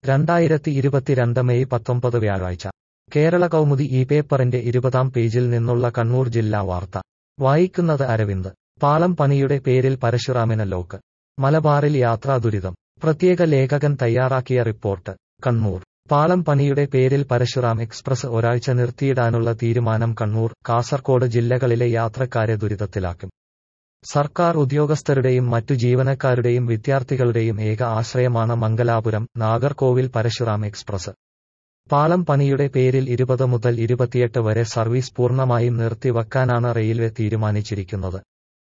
രണ്ടായിരത്തി ഇരുപത്തിരണ്ട് മെയ് പത്തൊമ്പത് വ്യാഴാഴ്ച കേരള കൗമുദി ഈ പേപ്പറിന്റെ ഇരുപതാം പേജിൽ നിന്നുള്ള കണ്ണൂർ ജില്ലാ വാർത്ത വായിക്കുന്നത് അരവിന്ദ് പാളം പണിയുടെ പേരിൽ പരശുറാമിന് ലോക്ക് മലബാറിൽ യാത്രാ ദുരിതം പ്രത്യേക ലേഖകൻ തയ്യാറാക്കിയ റിപ്പോർട്ട് കണ്ണൂർ പാളം പണിയുടെ പേരിൽ പരശുറാം എക്സ്പ്രസ് ഒരാഴ്ച നിർത്തിയിടാനുള്ള തീരുമാനം കണ്ണൂർ കാസർകോട് ജില്ലകളിലെ യാത്രക്കാരെ ദുരിതത്തിലാക്കും സർക്കാർ ഉദ്യോഗസ്ഥരുടെയും മറ്റു ജീവനക്കാരുടെയും വിദ്യാർത്ഥികളുടെയും ഏക ആശ്രയമാണ് മംഗലാപുരം നാഗർകോവിൽ പരശുറാം എക്സ്പ്രസ് പാളം പണിയുടെ പേരിൽ ഇരുപത് മുതൽ ഇരുപത്തിയെട്ട് വരെ സർവീസ് പൂർണ്ണമായും നിർത്തിവെക്കാനാണ് റെയിൽവേ തീരുമാനിച്ചിരിക്കുന്നത്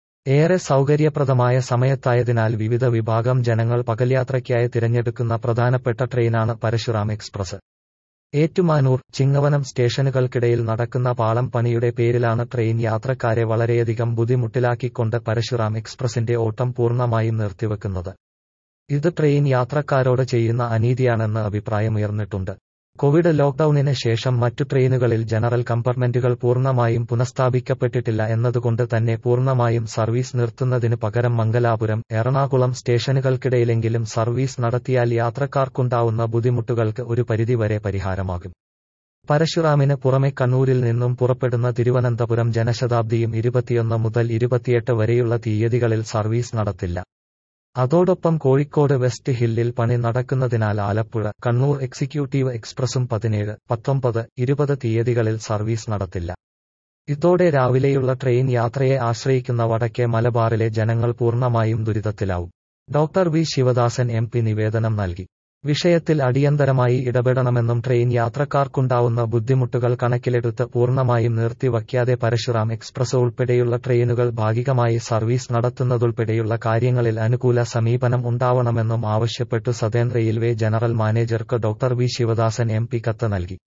ഏറെ സൗകര്യപ്രദമായ സമയത്തായതിനാൽ വിവിധ വിഭാഗം ജനങ്ങൾ പകൽയാത്രയ്ക്കായി തിരഞ്ഞെടുക്കുന്ന പ്രധാനപ്പെട്ട ട്രെയിനാണ് പരശുറാം എക്സ്പ്രസ് ഏറ്റുമാനൂർ ചിങ്ങവനം സ്റ്റേഷനുകൾക്കിടയിൽ നടക്കുന്ന പാളം പണിയുടെ പേരിലാണ് ട്രെയിൻ യാത്രക്കാരെ വളരെയധികം ബുദ്ധിമുട്ടിലാക്കിക്കൊണ്ട് പരശുറാം എക്സ്പ്രസിന്റെ ഓട്ടം പൂർണ്ണമായും നിർത്തിവെക്കുന്നത് ഇത് ട്രെയിൻ യാത്രക്കാരോട് ചെയ്യുന്ന അനീതിയാണെന്ന് അഭിപ്രായമുയർന്നിട്ടുണ്ട് കോവിഡ് ലോക്ഡൌണിന് ശേഷം മറ്റു ട്രെയിനുകളിൽ ജനറൽ കമ്പാർട്ട്മെന്റുകൾ പൂർണ്ണമായും പുനഃസ്ഥാപിക്കപ്പെട്ടിട്ടില്ല എന്നതുകൊണ്ട് തന്നെ പൂർണ്ണമായും സർവീസ് നിർത്തുന്നതിന് പകരം മംഗലാപുരം എറണാകുളം സ്റ്റേഷനുകൾക്കിടയിലെങ്കിലും സർവീസ് നടത്തിയാൽ യാത്രക്കാർക്കുണ്ടാവുന്ന ബുദ്ധിമുട്ടുകൾക്ക് ഒരു പരിധിവരെ പരിഹാരമാകും പരശുറാമിന് പുറമെ കണ്ണൂരിൽ നിന്നും പുറപ്പെടുന്ന തിരുവനന്തപുരം ജനശതാബ്ദിയും ഇരുപത്തിയൊന്ന് മുതൽ ഇരുപത്തിയെട്ട് വരെയുള്ള തീയതികളിൽ സർവീസ് നടത്തില്ല അതോടൊപ്പം കോഴിക്കോട് വെസ്റ്റ് ഹില്ലിൽ പണി നടക്കുന്നതിനാൽ ആലപ്പുഴ കണ്ണൂർ എക്സിക്യൂട്ടീവ് എക്സ്പ്രസും പതിനേഴ് പത്തൊമ്പത് ഇരുപത് തീയതികളിൽ സർവീസ് നടത്തില്ല ഇതോടെ രാവിലെയുള്ള ട്രെയിൻ യാത്രയെ ആശ്രയിക്കുന്ന വടക്കേ മലബാറിലെ ജനങ്ങൾ പൂർണ്ണമായും ദുരിതത്തിലാവും doctor V Sivadasan M P നിവേദനം നൽകി വിഷയത്തിൽ അടിയന്തരമായി ഇടപെടണമെന്നും ട്രെയിൻ യാത്രക്കാർക്കുണ്ടാവുന്ന ബുദ്ധിമുട്ടുകൾ കണക്കിലെടുത്ത് പൂർണ്ണമായും നിർത്തിവയ്ക്കാതെ പരശുറാം എക്സ്പ്രസ് ഉൾപ്പെടെയുള്ള ട്രെയിനുകൾ ഭാഗികമായി സർവീസ് നടത്തുന്നതുൾപ്പെടെയുള്ള കാര്യങ്ങളിൽ അനുകൂല സമീപനം ഉണ്ടാവണമെന്നും ആവശ്യപ്പെട്ടു സതേൺ റെയിൽവേ ജനറൽ മാനേജർക്ക് doctor V Sivadasan M P കത്ത് നൽകി